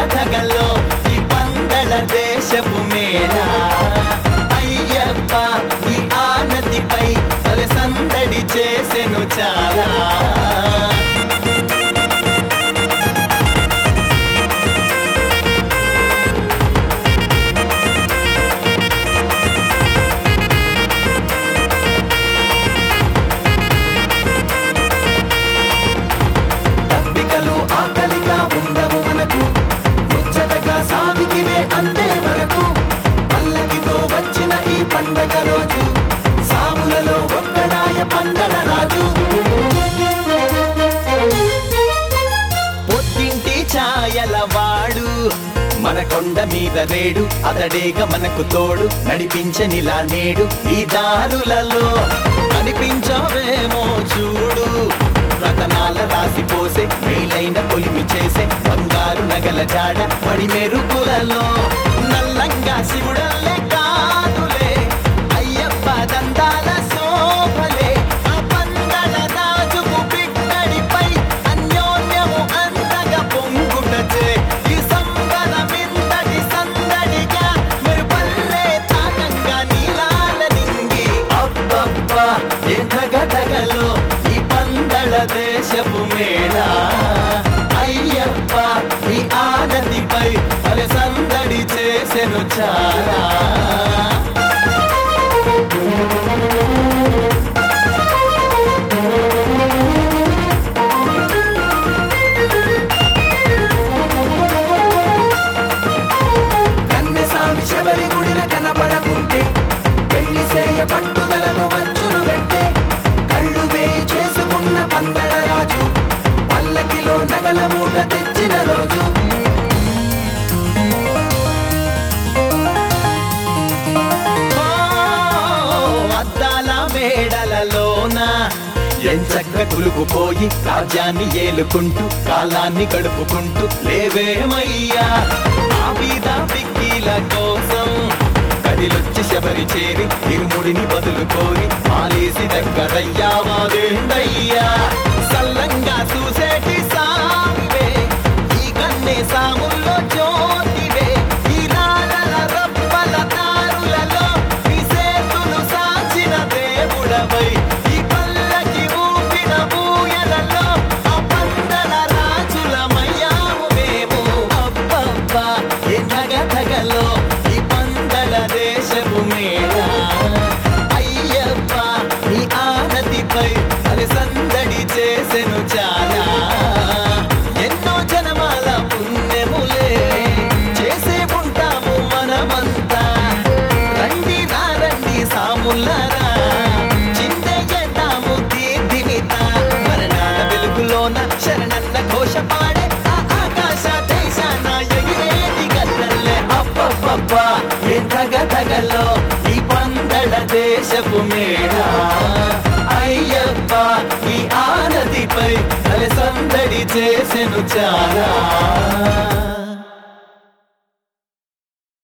ధగధగలో ఈ పందల దేశపు మేళ అయ్యప్ప ఈ ఆనతిపై తల సందడి చేసెను చాలా తప్పికలు ఆకలిగా ఉండవు మనకు ముచ్చటగా సాగికివే అందే వరకు పల్లకితో వచ్చిన ఈ పండగ రోజు సాములలో ఒక్కడాయ పందల రాజు పొద్దింటి ఛాయల వాడు మన కొండ మీద రేడు అతడేగ మనకు తోడు నడిపించనిలా నేడు ఈ దారులలో కనిపించవేమో చూడు రతనాల రాసి పోసే మేలైన పొలిమి చేసే బంగారు నగల జాడ పడి మెరుపులలో నల్లంగా శివుడల్లే కాదులే అయ్యప్ప దందాల శోభలే ఆ పందల రాజుకు బిడ్డడిపై అన్యోన్యము అంతగా పొంగుటచే ఈ సంబరమింతటి సందడిగా మెరుపల్లే తాకంగా నీలాల నింగి అబ్బబ్బా ఏ ధగధగలో ఈ పందల దేశపు మేళ అయ్యప్ప ఈ ఆనతిపై పలు సందడి చేసెను చాలా కన్నెసామి శబరి గుడిన కనపడకుంటే పెళ్లి చేయ పట్టుదలను వంచును పెట్టే కళ్ళు వేయి చేసుకున్న పందల రాజు పల్లకిలో నగల మూట తెచ్చిన రోజు ఓ, అద్దాల మేడలలోన ఎంచక్క కులుకుపోయి రాజ్యాన్ని ఏలుకుంటూ కాలాన్ని గడుపుకుంటూ లేవేమయ్యా ఆ బీద పిక్కీల కోసం కదిలొచ్చి శబరి చేరి ఇరుముడిని బదులు కోరి మాలేసి దగ్గరయ్యా మాదేందయ్యా సల్లంగా చూసేటి సామివే ఈ కన్నే సాముల్లో జ్యోతివే ఈ రాళ్ళ రప్పల దారులలో ఈ సేతులు సాచిన దేవుడవై ఈ పల్లకి ఊపిన ఊయలలో ఆ పందల రాజులమయ్యాము మేము అబ్బబ్బా ఏ ధగధగలో ఈ పందల దేశపు మేళ అయ్యప్ప ఈ ఆనతిపై అది సందడి చేసెను చాలా ఎన్నో జనమాల పుణ్యములే చేసే ఉంటాము మనమంతా రండి రా రండి సాములారా చింతేద్దాము దీర్ఘిమిత మరణాల వెలుగులోన శరణన్న ఘోష పాడే ఆ ఆకాశ దేశాన ఎగిరేటి గద్దల్లే అబ్బబ్బబ్బా ఏ తగ తగలో ఈ పందల దేశపు మేడ అయ్యప్ప ఈ ఆనతిపై తల సందడి చేసెను చాలా